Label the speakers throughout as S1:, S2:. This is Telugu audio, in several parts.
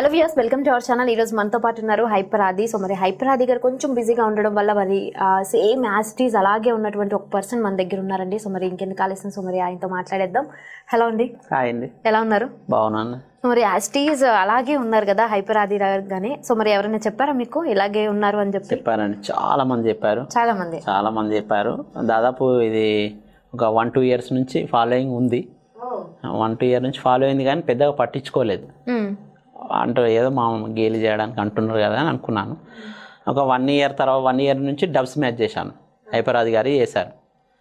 S1: Hello views welcome to our channel ఈరోజు మనతో పాటు ఉన్నారు హైపర్ ఆది సో మరి హైపర్ ఆది గారు కొంచెం బిజీగా ఉండడం వల్ల మరి సేమ్ యాసిటీస్ అలాగే ఉన్నటువంటి ఒక పర్సన్ మన దగ్గర ఉన్నారండి సో మరి ఇంకెందుకు ఆలస్యం సో మరి ఆయనతో మాట్లాడేద్దాం హలో అండి
S2: హాయ్ అండి
S1: ఎలా ఉన్నారు
S2: బాగున్నాను
S1: సో మరి యాసిటీస్ అలాగే ఉన్నారు కదా హైపర్ ఆది గానే సో మరి ఎవరైనా చెప్పారా మీకు ఇలాగే ఉన్నారు అని చెప్పి
S2: చెప్పారండి చాలా మంది చెప్పారు
S1: చాలా మంది
S2: చాలా మంది చెప్పారు దాదాపు ఇది ఒక వన్ టూ ఇయర్స్ నుంచి ఫాలోయింగ్ ఉంది వన్ టూ ఇయర్ నుంచి ఫాలో అయింది కానీ పెద్దగా పట్టించుకోలేదు
S1: మ్మ్.
S2: అంటే ఏదో మా గేలి చేయడానికి అంటున్నారు కదా అని అనుకున్నాను ఒక వన్ ఇయర్ తర్వాత వన్ ఇయర్ నుంచి డబ్స్ మ్యాచ్ చేశాను హైపరాది గారు చేశారు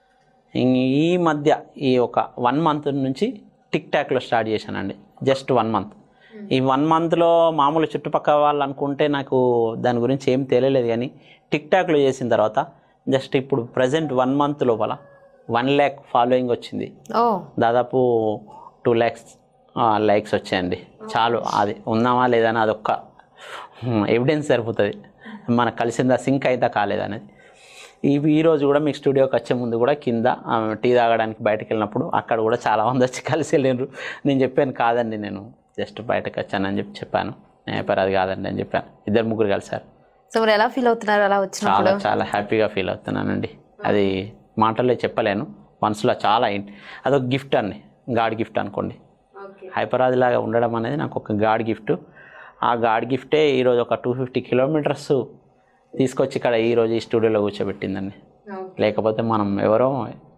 S2: ఇంక ఈ మధ్య ఈ ఒక వన్ మంత్ నుంచి టిక్ టాక్లో స్టార్ట్ చేశానండి జస్ట్ వన్ మంత్ ఈ వన్ మంత్లో మామూలు చుట్టుపక్కల వాళ్ళు అనుకుంటే నాకు దాని గురించి ఏం తెలియలేదు కానీ టిక్ టాక్లో చేసిన తర్వాత జస్ట్ ఇప్పుడు ప్రజెంట్ వన్ మంత్ లోపల వన్ ల్యాక్ ఫాలోయింగ్ వచ్చింది
S1: ఓ
S2: దాదాపు టూ ల్యాక్స్ లైక్స్ వచ్చాయండి చాలు అది ఉన్నామా లేదా అని అదొక్క ఎవిడెన్స్ సరిపోతుంది మనకు కలిసిందా సింక్ అయితే కాలేదనేది ఈ ఈరోజు కూడా మీకు స్టూడియోకి వచ్చే ముందు కూడా కింద ఆ, టీ తాగడానికి బయటకు వెళ్ళినప్పుడు అక్కడ కూడా చాలా మంది వచ్చి కలిసి వెళ్ళిండ్రు నేను చెప్పాను కాదండి నేను జస్ట్ బయటకు వచ్చానని చెప్పి చెప్పాను నేను అది కాదండి అని చెప్పాను ఇద్దరు ముగ్గురు కలిసారు
S1: సో మరి ఎలా ఫీల్ అవుతున్నారు అలా వచ్చినప్పుడు
S2: చాలా చాలా హ్యాపీగా ఫీల్ అవుతున్నానండి అది మాటల్లో చెప్పలేను మనసులో చాలా ఇన్- అదొక గిఫ్ట్ అండి గాడ్ గిఫ్ట్ అనుకోండి హైపరాది లాగా ఉండడం అనేది నాకు ఒక గాడ్ గిఫ్ట్ ఆ గాడ్ గిఫ్టే ఈరోజు ఒక టూ ఫిఫ్టీ కిలోమీటర్స్ తీసుకొచ్చి ఇక్కడ ఈరోజు ఈ స్టూడియోలో కూర్చోబెట్టిందండి లేకపోతే మనం ఎవరో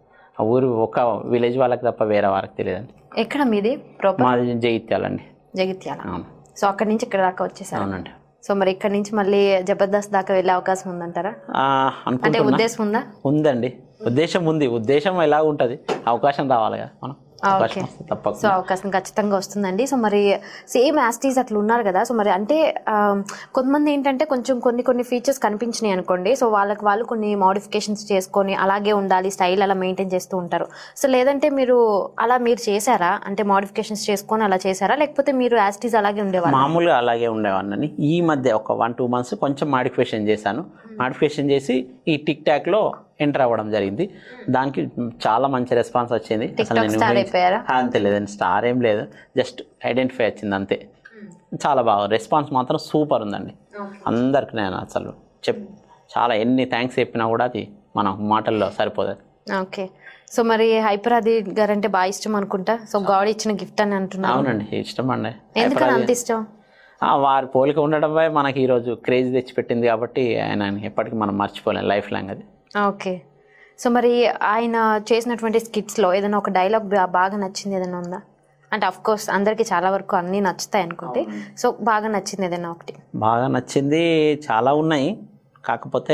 S2: ఆ ఊరు ఒక విలేజ్ వాళ్ళకి తప్ప వేరే వారికి తెలియదండి
S1: ఎక్కడ మీది ప్రాపర్
S2: మాది జగిత్యాలండి
S1: జగిత్యాల
S2: అవును
S1: సో అక్కడి నుంచి ఇక్కడ దాకా వచ్చేసారు
S2: అవునండి
S1: సో మరి ఇక్కడ నుంచి మళ్ళీ జబర్దస్త్ దాకా వెళ్ళే అవకాశం ఉందంటారా
S2: ఆ,
S1: అంటే
S2: అనుకుంటున్నా
S1: ఉద్దేశం ఉందా
S2: ఉందండి ఉద్దేశం ఉంది ఉద్దేశం ఎలా ఉంటుంది అవకాశం రావాలి కదా మనం
S1: ఆ,
S2: అవకాశం
S1: ఓకే.
S2: వస్తే తప్పకుండా
S1: సో అవకాశం ఖచ్చితంగా వస్తుందండి సో మరి సేమ్ యాస్టీస్ అట్లా ఉన్నారు కదా సో మరి అంటే ఆ, కొంతమంది ఏంటంటే కొంచెం కొన్ని కొన్ని ఫీచర్స్ కనిపించినాయి అనుకోండి సో వాళ్ళకి వాళ్ళు కొన్ని మోడిఫికేషన్స్ చేసుకొని అలాగే ఉండాలి స్టైల్ అలా మెయింటైన్ చేస్తూ ఉంటారు సో లేదంటే మీరు అలా మీరు చేశారా అంటే మోడిఫికేషన్స్ చేసుకొని అలా చేశారా లేకపోతే మీరు యాస్టీస్ అలాగే ఉండేవారు
S2: మామూలుగా అలాగే ఉండేవాడిని ఈ మధ్య ఒక వన్ టూ మంత్స్ కొంచెం మాడిఫికేషన్ చేశాను మాడిఫికేషన్ చేసి ఈ టిక్ టాక్లో ఎంటర్ అవ్వడం జరిగింది దానికి చాలా మంచి రెస్పాన్స్ వచ్చింది
S1: టిక్ టాక్ స్టార్ అయిపోయారా
S2: ఆ, అంతే లేదండి స్టార్ ఏం లేదు జస్ట్ ఐడెంటిఫై వచ్చింది అంతే చాలా బాగా రెస్పాన్స్ మాత్రం సూపర్ ఉందండి అందరికి నేను అసలు చెప్ చాలా ఎన్ని థ్యాంక్స్ చెప్పినా కూడా అది మన మాటల్లో సరిపోదు
S1: ఓకే సో మరి హైపరాది గారు అంటే బాగా ఇష్టం అనుకుంటా సో గాడ్ ఇచ్చిన గిఫ్ట్ అని అంటున్నారు
S2: అవునండి ఇష్టం అండి
S1: ఎందుకని అంత ఇష్టం
S2: ఆ, వారి పోలిక ఉండడంపై మనకి ఈరోజు క్రేజ్ తెచ్చిపెట్టింది కాబట్టి ఆయన ఎప్పటికీ మనం మర్చిపోలేం లైఫ్ లాంగ్ అది
S1: ఓకే సో మరి ఆయన చేసినటువంటి స్కిట్స్లో ఏదైనా ఒక డైలాగ్ బాగా నచ్చింది ఏదైనా ఉందా అంటే అఫ్ కోర్స్ అందరికీ చాలా వరకు అన్నీ నచ్చుతాయి అనుకుంటే సో బాగా నచ్చింది ఏదైనా ఒకటి
S2: బాగా నచ్చింది చాలా ఉన్నాయి కాకపోతే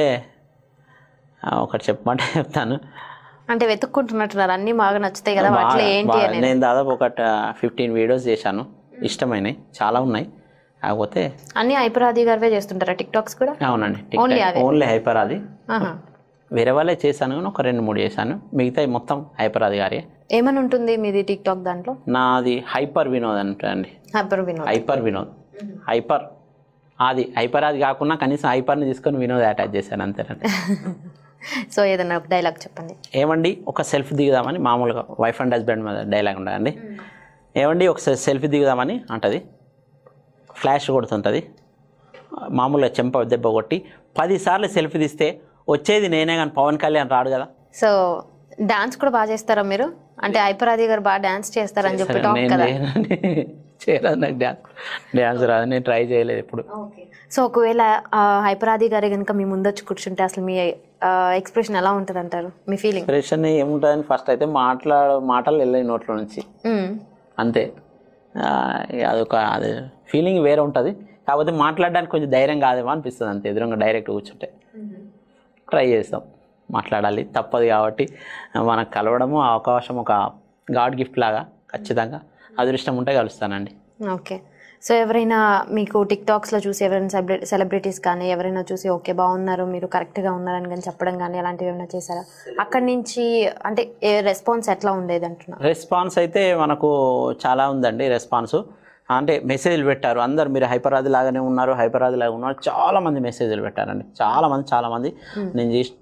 S2: ఆ, ఒకటి చెప్పమంటే చెప్తాను
S1: అంటే వెతుక్కుంటున్నట్టున్నారు అన్నీ బాగా నచ్చుతాయి కదా వాటిలో
S2: బాగా-
S1: ఏంటి
S2: బాగా-
S1: అనేది
S2: నేను దాదాపు ఒక ఫిఫ్టీన్ వీడియోస్ చేశాను ఇష్టమైనవి చాలా ఉన్నాయి కాకపోతే
S1: అన్నీ హైపరాది గారివే చేస్తుంటారా టిక్ టాక్స్ కూడా
S2: అవునండి
S1: Only అవే?
S2: ఓన్లీ హైపర్ అది
S1: ఆహా.
S2: వేరే వాళ్ళే చేశాను కానీ ఒక రెండు మూడు చేశాను మిగతాయి మొత్తం హైపర్ అది గారి
S1: ఏమని ఉంటుంది మీది టిక్ టాక్ దాంట్లో
S2: నాది హైపర్ వినోద్ అంటండి
S1: Hyper Vinod
S2: Hyper Vinod Hyper అది హైపర్ అది కాకుండా కనీసం హైపర్ని తీసుకొని వినోద్ అటాచ్ చేశాను అంతేనండి
S1: సో ఏదైనా ఒక డైలాగ్ చెప్పండి
S2: ఏమండి ఒక సెల్ఫ్ దిగుదామని మామూలుగా వైఫ్ అండ్ హస్బెండ్ మీద డైలాగ్ ఉండదండి ఏమండి ఒక సెల్ఫీ దిగుదామని అంటది ఫ్లాష్ కొడుతుంటుంది మామూలుగా చెంప దెబ్బ కొట్టి పదిసార్లు సెల్ఫీ తీస్తే వచ్చేది నేనే కానీ పవన్ కళ్యాణ్ రాడు కదా
S1: సో డాన్స్ కూడా బాగా చేస్తారా మీరు అంటే హైపరాది గారు బాగా డాన్స్ చేస్తారని చెప్పి టాక్
S2: నేను
S1: కదా
S2: చేయనండి చేయరాదు నాకు డ్యాన్స్ డ్యాన్స్ రాదు నేను ట్రై చేయలేదు ఇప్పుడు
S1: సో ఒకవేళ ఆ, హైపరాది గారే కనుక మీ ముందొచ్చి కూర్చుంటే అసలు మీ ఎక్స్ప్రెషన్ ఎలా ఉంటుంది అంటారు మీ ఫీలింగ్
S2: ఇంప్రెషన్ ఏముంటుందని ఫస్ట్ అయితే మాట్లాడ మాటలు వెళ్ళాయి నోట్లో నుంచి అంతే ఆ, ఇక అదొక అది ఫీలింగ్ వేరే ఉంటుంది కాకపోతే మాట్లాడడానికి కొంచెం ధైర్యం కాదేమో అనిపిస్తుంది అంతే ఎదురుగా డైరెక్ట్ కూర్చుంటే ట్రై చేస్తాం మాట్లాడాలి తప్పదు కాబట్టి మనకు కలవడము ఆ అవకాశం ఒక గాడ్ గిఫ్ట్ లాగా ఖచ్చితంగా అదృష్టం ఉంటే కలుస్తానండి
S1: ఓకే సో ఎవరైనా మీకు టిక్ టాక్స్లో చూసి ఎవరైనా సెలబ్రిటీ సెలబ్రిటీస్ కానీ ఎవరైనా చూసి ఓకే బాగున్నారు మీరు కరెక్ట్గా ఉన్నారని కానీ చెప్పడం కానీ అలాంటివి ఏమైనా చేశారా అక్కడి నుంచి అంటే ఏ రెస్పాన్స్ ఎట్లా ఉండేది అంటున్నా
S2: రెస్పాన్స్ అయితే మనకు చాలా ఉందండి రెస్పాన్స్ అంటే మెసేజ్లు పెట్టారు అందరు మీరు హైపరాది లాగానే ఉన్నారు హైపరాది లాగా ఉన్నారు చాలా మంది మెసేజ్లు పెట్టారండి చాలా మంది చాలా మంది నేను చేసి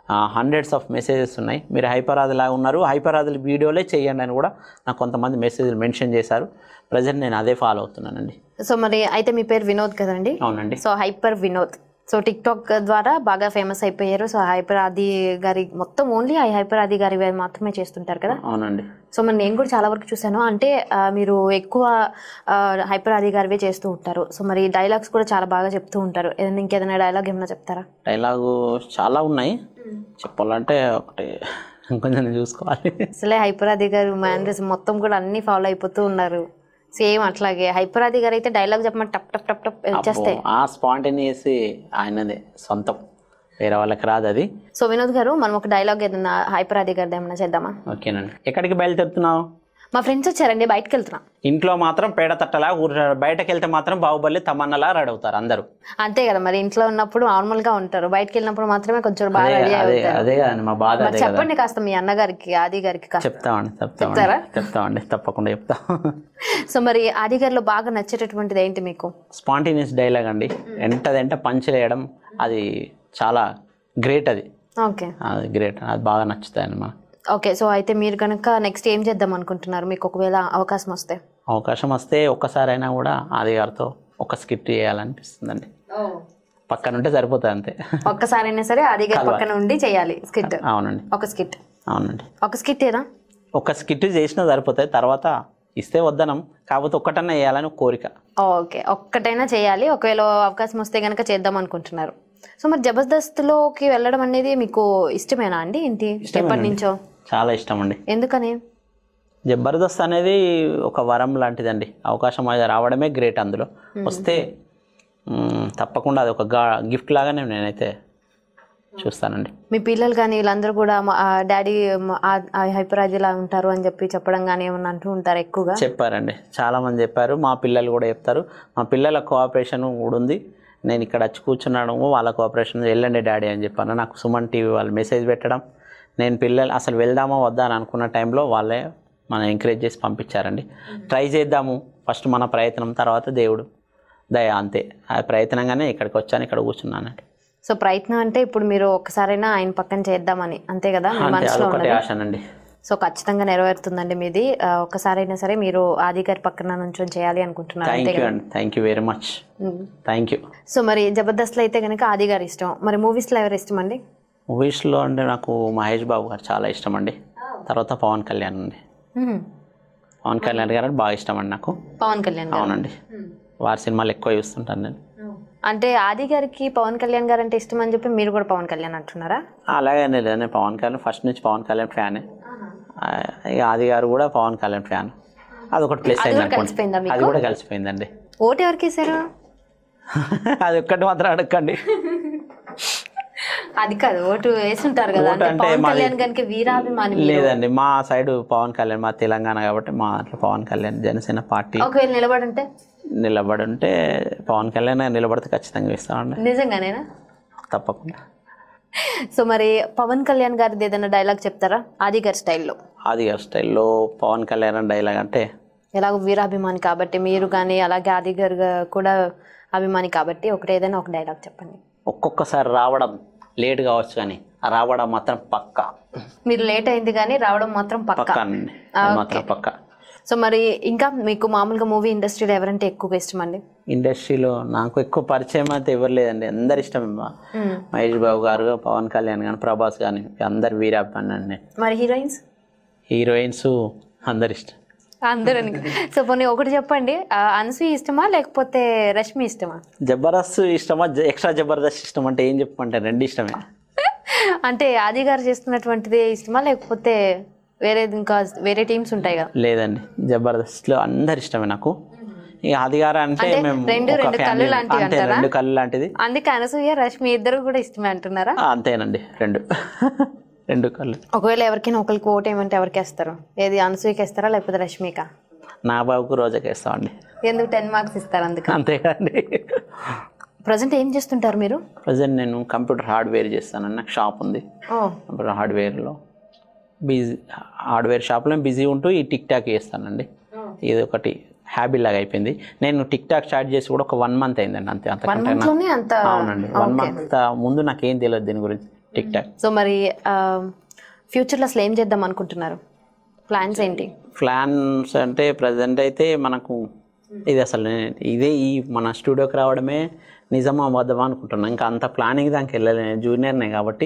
S2: హండ్రెడ్స్ ఆఫ్ మెసేజెస్ ఉన్నాయి మీరు హైపరాది లాగా ఉన్నారు హైపరాదుల వీడియోలే చేయండి అని కూడా నాకు కొంతమంది మెసేజ్లు మెన్షన్ చేశారు ప్రజెంట్ నేను అదే ఫాలో అవుతున్నానండి
S1: సో మరి అయితే మీ పేరు వినోద్ కదండి
S2: అవునండి
S1: so Hyper Vinod so TikTok ద్వారా బాగా ఫేమస్ అయిపోయారు సో హైపర్ ఆది గారి మొత్తం ఓన్లీ ఆ హైపర్ ఆది గారి మాత్రమే చేస్తుంటారు కదా
S2: అవునండి
S1: సో మరి నేను కూడా చాలా వరకు చూశాను అంటే ఆ, మీరు ఎక్కువ ఆ, హైపర్ ఆది గారివే చేస్తూ ఉంటారు సో మరి డైలాగ్స్ కూడా చాలా బాగా చెప్తూ ఉంటారు ఏదైనా ఇంకేదైనా డైలాగ్ ఏమైనా చెప్తారా
S2: డైలాగు చాలా ఉన్నాయి చెప్పాలంటే ఒకటి కొంచెం చూసుకోవాలి
S1: అసలే హైపర్ ఆది గారు మ్యానరిజం మొత్తం కూడా అన్ని ఫాలో అయిపోతూ ఉన్నారు సేమ్ అట్లాగే హైపర్ ఆది గారు అయితే డైలాగ్ చెప్పమని టప్ టప్ టప్ టప్ వచ్చేస్తాయి
S2: ఆ స్పాంటేనియస్ ఆయనదే సొంతం వేరే వాళ్ళకి రాదు అది
S1: సో వినోద్ గారు మనం ఒక డైలాగ్ ఏదైనా హైపర్ ఆది గారిది ఏమైనా చేద్దామా
S2: ఓకేనండి ఎక్కడికి బయలుదేరుతున్నావు
S1: మా ఫ్రెండ్స్ వచ్చారండి బయటకు వెళ్తున్నాం
S2: ఇంట్లో మాత్రం పేడ తట్టలా ఊరు బయటకు వెళ్తే మాత్రం బాహుబలి తమన్నలా రెడీ అవుతారు అందరూ
S1: అంతే కదా మరి ఇంట్లో ఉన్నప్పుడు నార్మల్ గా ఉంటారు బయటకి వెళ్ళినప్పుడు మాత్రమే కొంచెం బాగా రెడీ
S2: అదే
S1: అవుతారు
S2: అదే కదండి మా బాధ
S1: మరి
S2: అదే కదా
S1: చెప్పండి కాస్త మీ అన్నగారికి ఆది గారికి కాస్త
S2: చెప్తామండి చెప్తామండి
S1: చెప్తారా?
S2: చెప్తామండి తప్పకుండా చెప్తాం
S1: సో మరి ఆది గారిలో బాగా నచ్చేటటువంటిది ఏంటి మీకు
S2: స్పాంటేనియస్ డైలాగ్ అండి ఎంటదంటే పంచ్ వేయడం అది చాలా గ్రేట్ అది
S1: ఓకే
S2: అది గ్రేట్ అది బాగా నచ్చుతాయండి మనకు
S1: ఓకే సో అయితే మీరు కనుక నెక్స్ట్ ఏం చేద్దాం అనుకుంటున్నారు మీకు ఒకవేళ అవకాశం వస్తే
S2: అవకాశం వస్తే ఒక్కసారైనా కూడా ఆది గారితో ఒక స్కిట్ చేయాలనిపిస్తుందండి పక్కన ఉంటే సరిపోతుంది అంతే
S1: ఒక్కసారైనా సరే ఆది గారి పక్కన ఉండి చేయాలి స్కిట్
S2: అవునండి
S1: ఒక స్కిట్
S2: అవునండి
S1: ఒక స్కిట్ ఏనా
S2: ఒక స్కిట్ చేసినా సరిపోతుంది తర్వాత ఇస్తే వద్దనం కాకపోతే ఒక్కటన్నా వేయాలని ఒక కోరిక
S1: ఓకే ఒక్కటైనా చేయాలి ఒకవేళ అవకాశం వస్తే కనుక చేద్దాం అనుకుంటున్నారు సో మరి జబర్దస్త్లోకి వెళ్ళడం అనేది మీకు ఇష్టమేనా అండి ఏంటి ఎప్పటి నుంచో
S2: చాలా ఇష్టం అండి
S1: ఎందుకని
S2: జబర్దస్త్ అనేది ఒక వరం లాంటిదండి అవకాశం అది రావడమే గ్రేట్ అందులో వస్తే మ్, తప్పకుండా అది ఒక గా గిఫ్ట్ లాగానే నేనైతే చూస్తానండి
S1: మీ పిల్లలు కానీ వీళ్ళందరూ కూడా మా- ఆ డాడీ హైపరాజిలా ఉంటారు అని చెప్పి చెప్పడం కానీ ఏమన్నా అంటూ ఉంటారు ఎక్కువగా
S2: చెప్పారండి చాలామంది చెప్పారు మా పిల్లలు కూడా చెప్తారు మా పిల్లల కోఆపరేషన్ కూడా ఉంది నేను ఇక్కడ వచ్చి కూర్చున్నాను వాళ్ళ కోఆపరేషన్ వెళ్ళండి డాడీ అని చెప్పాను నాకు సుమన్ టీవీ వాళ్ళు మెసేజ్ పెట్టడం నేను పిల్లలు అసలు వెళ్దామా వద్దా అని అనుకున్న టైంలో వాళ్ళే మనం ఎంకరేజ్ చేసి పంపించారండి ట్రై చేద్దాము ఫస్ట్ మన ప్రయత్నం తర్వాత దేవుడు దయ అంతే ఆ ప్రయత్నంగానే ఇక్కడికి వచ్చాను ఇక్కడ కూర్చున్నానండి
S1: సో ప్రయత్నం అంటే ఇప్పుడు మీరు ఒక్కసారైనా ఆయన పక్కన చేద్దామని అంతే కదా మీ
S2: అంతే
S1: మనసులో
S2: అదొకటి
S1: ఉన్నది
S2: ఆశనండి
S1: సో ఖచ్చితంగా నెరవేరుతుందండి మీది ఆ, ఒక్కసారైనా సరే మీరు ఆది గారి పక్కన నుంచొని చేయాలి అనుకుంటున్నారు
S2: థ్యాంక్ యూ అండి thank you very much
S1: um.
S2: Thank you
S1: so మరి జబర్దస్త్లో అయితే కనుక ఆది గారి ఇష్టం మరి మూవీస్లో ఎవరు ఇష్టం అండి
S2: మూవీస్లో అంటే నాకు మహేష్ బాబు గారు చాలా ఇష్టం అండి తర్వాత పవన్ కళ్యాణ్ అండి
S1: ఉమ్.
S2: పవన్ కళ్యాణ్ గారు అంటే బాగా ఇష్టం అండి నాకు
S1: పవన్ కళ్యాణ్ గారు
S2: అవునండి వారి సినిమాలు ఎక్కువ చూస్తుంటాను నేను
S1: అంటే ఆది గారికి పవన్ కళ్యాణ్ గారు అంటే ఇష్టం అని చెప్పి మీరు కూడా పవన్ కళ్యాణ్ అంటున్నారా
S2: అలాగే లేదు నేను పవన్ కళ్యాణ్ ఫస్ట్ నుంచి పవన్ కళ్యాణ్ ఫ్యానే ఆ, ఇక ఆది గారు కూడా పవన్ కళ్యాణ్ ఫ్యాన్ అదొకటి ప్లస్ అయింది అనుకోండి
S1: కలిసిపోయిందా మీకు
S2: అది కూడా కలిసిపోయిందండి
S1: ఓటు ఎవరికి వేశారు
S2: అది ఒక్కటి మాత్రం అడగండి
S1: అది కాదు ఓటు వేసుంటారు కదా అంటే
S2: అంటే
S1: పవన్
S2: మాది-
S1: కళ్యాణ్ గారికి వీరాభిమాని మీరు.
S2: లేదండి మా సైడ్ పవన్ కళ్యాణ్ మా తెలంగాణ కాబట్టి మా అట్లా పవన్ కళ్యాణ్ జనసేన పార్టీ
S1: ఒకవేళ నిలబడుంటే
S2: నిలబడి ఉంటే పవన్ కళ్యాణ్ గారు నిలబడితే ఖచ్చితంగా ఇస్తామండి
S1: నిజంగానేనా
S2: తప్పకుండా
S1: సో మరి పవన్ కళ్యాణ్ గారిది ఏదైనా డైలాగ్ చెప్తారా ఆది గారి స్టైల్లో
S2: ఆది గారి స్టైల్లో పవన్ కళ్యాణ్ డైలాగ్ అంటే
S1: ఎలాగో వీరాభిమాని కాబట్టి మీరు కానీ అలాగే ఆది గారు గా- కూడా అభిమాని కాబట్టి ఒకటి ఏదైనా ఒక డైలాగ్ చెప్పండి
S2: ఒక్కొక్కసారి రావడం లేట్ కావచ్చు కానీ ఆ రావడం మాత్రం పక్కా
S1: మీరు లేట్ అయింది కానీ రావడం మాత్రం పక్క
S2: పక్కా అండి అది మాత్రం పక్కా
S1: సో మరి ఇంకా మీకు మామూలుగా మూవీ ఇండస్ట్రీలో ఎవరంటే ఎక్కువగా ఇష్టం అండి
S2: ఇండస్ట్రీలో నాకు ఎక్కువ పరిచయం అయితే ఎవరు లేదండి అందరు ఇష్టం మహేష్ బాబు గారు పవన్ కళ్యాణ్ కానీ ప్రభాస్ కానీ అందరు వీరాభిమాని అండి
S1: మరి హీరోయిన్స్
S2: హీరోయిన్స్ అందరు ఇష్టం
S1: అందరూ సో పోనీ ఒకటి చెప్పండి ఆ, అనసూయ ఇష్టమా లేకపోతే రష్మి ఇష్టమా
S2: జబర్దస్త్ ఇష్టమా జ- ఎక్స్ట్రా జబర్దస్త్ ఇష్టం అంటే ఏం చెప్పమంటే రెండు ఇష్టమే
S1: అంటే ఆది గారు చేస్తున్నటువంటిది ఇష్టమా లేకపోతే వేరే ఇంకా వేరే టీమ్స్ ఉంటాయి కదా
S2: లేదండి జబర్దస్త్లో అందరు ఇష్టమే నాకు ఇక అధికార అంటే
S1: అంటే
S2: మేము
S1: రెండు-
S2: ఒక
S1: రెండు కళ్ళు
S2: family.
S1: లాంటివి
S2: అంతే
S1: అంటారా?
S2: రెండు కళ్ళు లాంటిది
S1: అందుకే అనసూయ రష్మి ఇద్దరు కూడా ఇష్టమే అంటున్నారా
S2: ఆ, అంతేనండి రెండు రెండు కళ్ళు
S1: ఒకవేళ ఎవరికైనా ఒకరికి ఓటు ఏమంటే ఎవరికి వేస్తారు ఏది అనసూయకి వేస్తారా లేకపోతే రష్మిక
S2: నా బాబుకు రోజాకి వేస్తామండి
S1: ఎందుకు టెన్ మార్క్స్ ఇస్తారు అందుకు
S2: అంతేనండి
S1: ప్రజెంట్ ఏం చేస్తుంటారు మీరు
S2: ప్రజెంట్ నేను కంప్యూటర్ హార్డ్వేర్ చేస్తానండి నాకు షాప్ ఉంది
S1: ఓ
S2: కంప్యూటర్ హార్డ్వేర్లో బిజీ హార్డ్వేర్ షాప్లో బిజీ ఉంటూ ఈ టిక్ టాక్ చేస్తానండి ఇది ఒకటి హ్యాబీ లాగా అయిపోయింది నేను టిక్ టాక్ స్టార్ట్ చేసి కూడా ఒక వన్ మంత్ అయిందండి అంతే
S1: వన్
S2: అంతకంటే
S1: మంత్
S2: నాకు
S1: లోనే అంత
S2: అవునండి వన్ మంత్ ముందు నాకేం తెలియదు దీని గురించి టిక్ టాక్
S1: సో మరి ఫ్యూచర్లో అసలు ఏం చేద్దాం అనుకుంటున్నారు ప్లాన్స్ ఏంటి
S2: ప్లాన్స్ అంటే ప్రజెంట్ అయితే మనకు ఇది అసలు నేను ఇదే ఈ మన స్టూడియోకి రావడమే నిజమా అబద్ధమా అనుకుంటున్నాను ఇంకా అంత ప్లానింగ్ దానికి వెళ్ళలేను జూనియర్నే కాబట్టి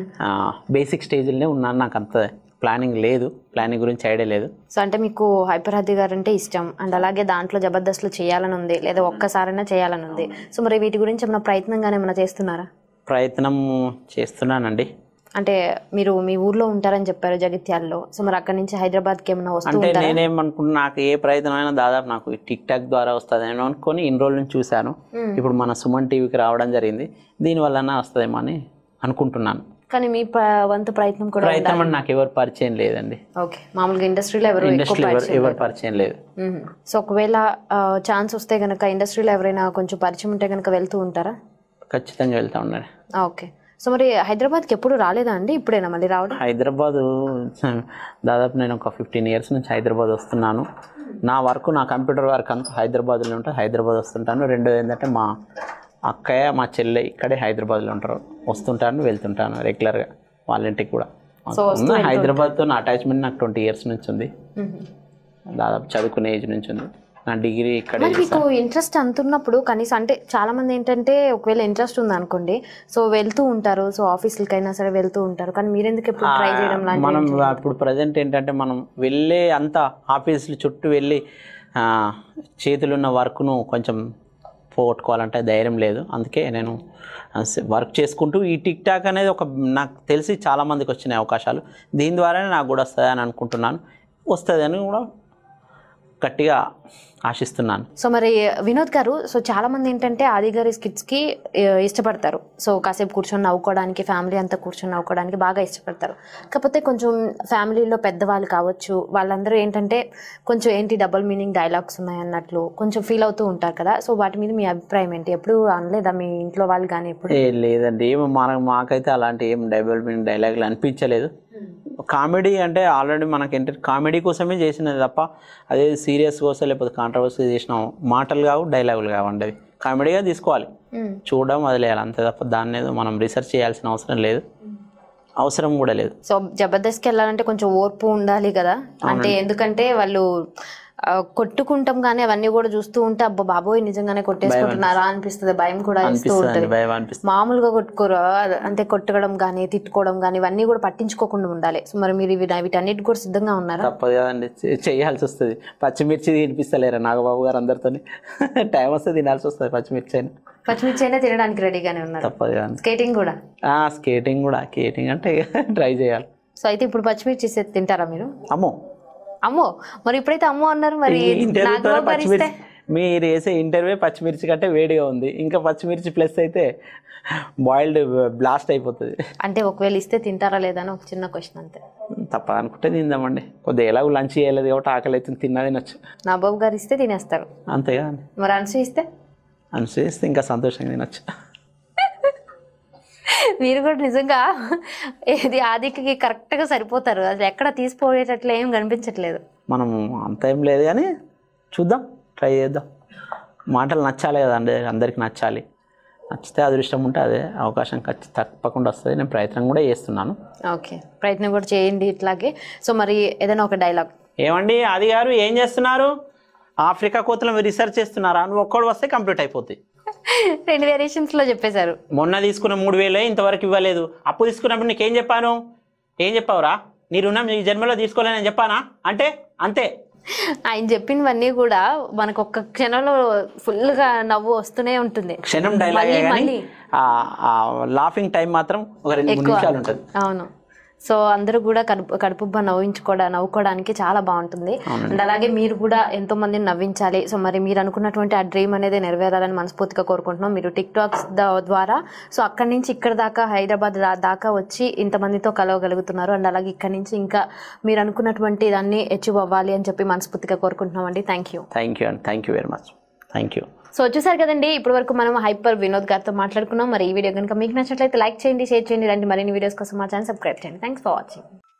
S2: బేసిక్ స్టేజ్లోనే ఉన్నాను నాకు అంత ప్లానింగ్ లేదు ప్లానింగ్ గురించి ఐడియా లేదు
S1: సో అంటే మీకు హైపర్ హద్ది గారు అంటే ఇష్టం అండ్ అలాగే దాంట్లో జబర్దస్త్లో చేయాలని ఉంది లేదా ఒక్కసారైనా చేయాలని ఉంది సో మరి వీటి గురించి ఏమైనా ప్రయత్నంగానే ఏమైనా చేస్తున్నారా
S2: ప్రయత్నం చేస్తున్నానండి
S1: అంటే మీరు మీ ఊర్లో ఉంటారని చెప్పారు జగిత్యాల్లో సో మరి అక్కడి నుంచి హైదరాబాద్కి ఏమైనా వస్తూ
S2: అంటే
S1: ఉంటారా
S2: నేనేమనుకున్నా నాకు ఏ ప్రయత్నం అయినా దాదాపు నాకు ఈ టిక్ టాక్ ద్వారా వస్తుందేమో అనుకొని ఇన్ని రోజుల నుంచి చూశాను ఇప్పుడు మన సుమన్ టీవీకి రావడం జరిగింది దీనివల్ల వస్తుందేమో అని అనుకుంటున్నాను
S1: కానీ మీ ప్ర- వంతు ప్రయత్నం కూడా
S2: ప్రయత్నం అంటే నాకు ఎవరు పరిచయం లేదండి
S1: ఓకే మామూలుగా ఇండస్ట్రీలో ఎవరు ఎక్కువ
S2: ఇండస్ట్రీలో ఎవరు ఎవరు పరిచయం లేదు
S1: మ్మ్. సో ఒకవేళ ఛాన్స్ వస్తే కనుక ఇండస్ట్రీలో ఎవరైనా కొంచెం పరిచయం ఉంటే కనుక వెళ్తూ ఉంటారా
S2: ఖచ్చితంగా వెళ్తా ఉన్నాను
S1: ఆ, ఓకే సో మరి హైదరాబాద్కి ఎప్పుడు రాలేదా అండి ఇప్పుడేనా మళ్ళీ రావడం
S2: హైదరాబాద్ దాదాపు నేను ఒక ఫిఫ్టీన్ ఇయర్స్ నుంచి హైదరాబాద్ వస్తున్నాను నా వర్క్ నా కంప్యూటర్ వర్క్ అంతా హైదరాబాద్లో ఉంటుంది హైదరాబాద్ వస్తుంటాను రెండోది ఏంటంటే మా అక్కయ్య మా చెల్లె ఇక్కడే హైదరాబాద్లో ఉంటారు వస్తుంటాను వెళ్తుంటాను రెగ్యులర్గా వాళ్ళ ఇంటికి కూడా
S1: సో
S2: ఉన్న హైదరాబాద్తో నా అటాచ్మెంట్ నాకు ట్వంటీ ఇయర్స్ నుంచి ఉంది
S1: మ్మ్.
S2: దాదాపు చదువుకునే ఏజ్ నుంచి ఉంది నా డిగ్రీ ఇక్కడే
S1: మరి మీకు ఇంట్రెస్ట్ అంతున్నప్పుడు కనీసం అంటే చాలా మంది ఏంటంటే ఒకవేళ ఇంట్రెస్ట్ ఉంది అనుకోండి సో వెళ్తూ ఉంటారు సో ఆఫీసులకైనా సరే వెళ్తూ ఉంటారు కానీ మీరెందుకు ఎప్పుడు ట్రై చేయడం లాంటి
S2: మనం ఇప్పుడు ప్రజెంట్ ఏంటంటే మనం వెళ్ళే అంత ఆఫీసులు చుట్టూ వెళ్ళి ఆ, చేతులున్న వర్క్ను కొంచెం పోగొట్టుకోవాలంటే ధైర్యం లేదు అందుకే నేను వర్క్ చేసుకుంటూ ఈ టిక్ టాక్ అనేది ఒక నాకు తెలిసి చాలామందికి వచ్చినాయి అవకాశాలు దీని ద్వారానే నాకు కూడా వస్తుందని అనుకుంటున్నాను వస్తుందని కూడా గట్టిగా ఆశిస్తున్నాను
S1: సో మరి వినోద్ గారు సో చాలా మంది ఏంటంటే ఆది గారి skits కి ఆ, ఇష్టపడతారు సో కాసేపు కూర్చొని నవ్వుకోవడానికి ఫ్యామిలీ అంతా కూర్చొని నవ్వుకోవడానికి బాగా ఇష్టపడతారు కాకపోతే కొంచెం ఫ్యామిలీలో పెద్దవాళ్ళు కావచ్చు వాళ్ళందరూ ఏంటంటే కొంచెం ఏంటి డబుల్ మీనింగ్ డైలాగ్స్ ఉన్నాయి అన్నట్లు కొంచెం ఫీల్ అవుతూ ఉంటారు కదా సో వాటి మీద మీ అభిప్రాయం ఏంటి ఎప్పుడు అనలేదా మీ ఇంట్లో వాళ్ళు కానీ ఎప్పుడు
S2: ఏ లేదండి ఏమో మన మాకైతే అలాంటి ఏం డెవలప్మెంట్ డైలాగులు అనిపించలేదు కామెడీ అంటే ఆల్రెడీ మనకి ఏంటంటే కామెడీ కోసమే చేసినది తప్ప అదే సీరియస్ కోసం లేకపోతే కాంట్రవర్సీ చేసిన మాటలు కావు డైలాగులు కావండి అవి కామెడీగా తీసుకోవాలి
S1: మ్మ్.
S2: చూడడం వదిలేయాలి అంతే తప్ప దాన్ని ఏదో మనం రీసెర్చ్ చేయాల్సిన అవసరం లేదు అవసరం కూడా లేదు
S1: సో జబర్దస్త్కి వెళ్ళాలంటే కొంచెం ఓర్పు ఉండాలి కదా అంటే ఎందుకంటే వాళ్ళు ఆ, కొట్టుకుంటాం కానీ అవన్నీ కూడా చూస్తూ ఉంటే అబ్బా బాబోయ్ నిజంగానే కొట్టేసుకుంటున్నారా అనిపిస్తుంది భయం కూడా ఇస్తూ
S2: అనిపిస్తుంది
S1: ఉంటుంది
S2: భయం అనిపిస్తుంది
S1: మామూలుగా కొట్టుకోరు అంటే కొట్టడం కానీ తిట్టుకోవడం కానీ ఇవన్నీ కూడా పట్టించుకోకుండా ఉండాలి సో మరి మీరు ఇవి వీటన్నిటి కూడా సిద్ధంగా ఉన్నారా
S2: తప్పదు కదండి చే- చేయాల్సి వస్తుంది పచ్చిమిర్చి తినిపిస్తలేరా నాగబాబు గారు అందరితో టైం వస్తే తినాల్సి వస్తుంది పచ్చిమిర్చి అయినా
S1: పచ్చిమిర్చి అయినా తినడానికి రెడీగానే ఉన్నారు
S2: తప్పదు కదండి
S1: స్కేటింగ్ కూడా
S2: ఆ, స్కేటింగ్ కూడా స్కేటింగ్ అంటే ట్రై చేయాలి
S1: సో అయితే ఇప్పుడు పచ్చిమిర్చి ఇస్తే తింటారా మీరు
S2: అమ్మో
S1: అమ్మో మరి ఇప్పుడైతే అమ్మో అన్నారు మరి
S2: ఈ ఇంటర్వ్యూతోనే
S1: నాగబాబు గారు ఇస్తే
S2: పచ్చిమిర్చి మీరు వేసే ఇంటర్వ్యూ పచ్చిమిర్చి కంటే వేడిగా ఉంది ఇంకా పచ్చిమిర్చి ప్లస్ అయితే బాయిల్డ్ బ్లాస్ట్ అయిపోతుంది
S1: అంటే ఒకవేళ ఇస్తే తింటారా లేదా అని ఒక చిన్న క్వశ్చన్ అంతే
S2: తప్ప అనుకుంటే తిందామండి కొద్దిగా ఎలాగో లంచ్ చేయలేదు కాబట్టి ఆకలి అయితే తిన్నా తినొచ్చు
S1: నాబాబు గారు ఇస్తే తినేస్తారు
S2: అంతేగా
S1: మరి అన్సు ఇస్తే
S2: అనుసరిస్తే ఇంకా సంతోషంగా తినొచ్చు
S1: మీరు కూడా నిజంగా ఏది ఆదికి కరెక్ట్గా సరిపోతారు అసలు ఎక్కడ తీసిపోయేటట్లు ఏం కనిపించట్లేదు
S2: మనం అంత ఏం లేదు కానీ చూద్దాం ట్రై చేద్దాం మాటలు నచ్చాలి కదా అండి అందరికి నచ్చాలి నచ్చితే అదృష్టం ఉంటే అదే అవకాశం ఖచ్చి తప్పకుండా వస్తుంది నేను ప్రయత్నం కూడా చేస్తున్నాను
S1: ఓకే ప్రయత్నం కూడా చేయండి ఇట్లాగే సో మరి ఏదైనా ఒక డైలాగ్
S2: ఏమండి అది గారు ఏం చేస్తున్నారు ఆఫ్రికా కోతులు మీరు రీసెర్చ్ చేస్తున్నారా నువ్వు ఒక్కడు వస్తే కంప్లీట్ అయిపోతుంది
S1: రెండు వేరియేషన్స్ లో చెప్పేశారు
S2: మొన్న తీసుకున్న మూడు వేలే ఇంతవరకు ఇవ్వలేదు అప్పు తీసుకున్నప్పుడు నీకేం చెప్పాను ఏం చెప్పావురా నీ రుణం నీ జన్మలో తీసుకోలేనని చెప్పానా అంటే అంతే
S1: ఆయన చెప్పినవన్నీ కూడా మనకు ఒక్క క్షణంలో ఫుల్ గా నవ్వు వస్తూనే ఉంటుంది
S2: క్షణం డైలాగ్
S1: మళ్ళీ,
S2: కానీ
S1: మళ్ళీ.
S2: లాఫింగ్ టైం మాత్రం ఒక రెండు మూడు నిమిషాలు ఉంటుంది
S1: అవును సో అందరూ కూడా కడుపు కడుపుబ్బ నవ్వించుకోవడా నవ్వుకోవడానికి చాలా బాగుంటుంది అండ్ అలాగే మీరు కూడా ఎంతో మందిని నవ్వించాలి సో మరి మీరు అనుకున్నటువంటి ఆ డ్రీమ్ అనేది నెరవేరాలని మనస్ఫూర్తిగా కోరుకుంటున్నాం మీరు టిక్ టాక్స్ ద్వారా సో అక్కడి నుంచి ఇక్కడ దాకా హైదరాబాద్ దా- దాకా వచ్చి ఇంతమందితో కలవగలుగుతున్నారు అండ్ అలాగే ఇక్కడ నుంచి ఇంకా మీరు అనుకున్నటువంటి దాన్ని అచీవ్ అవ్వాలి అని చెప్పి మనస్ఫూర్తిగా కోరుకుంటున్నాం అండి థ్యాంక్ యూ
S2: థ్యాంక్ యూ అండి thank you very much thank you
S1: so చూసారు కదండి ఇప్పటి వరకు మనం హైపర్ వినోద్ గారితో మాట్లాడుకున్నాం మరి ఈ వీడియో కనుక మీకు నచ్చినట్లయితే లైక్ చేయండి షేర్ చేయండి ఇలాంటి మరిన్ని వీడియోస్ కోసం మా ఛానల్ సబ్స్క్రైబ్ చేయండి థ్యాంక్స్ ఫర్ వాచింగ్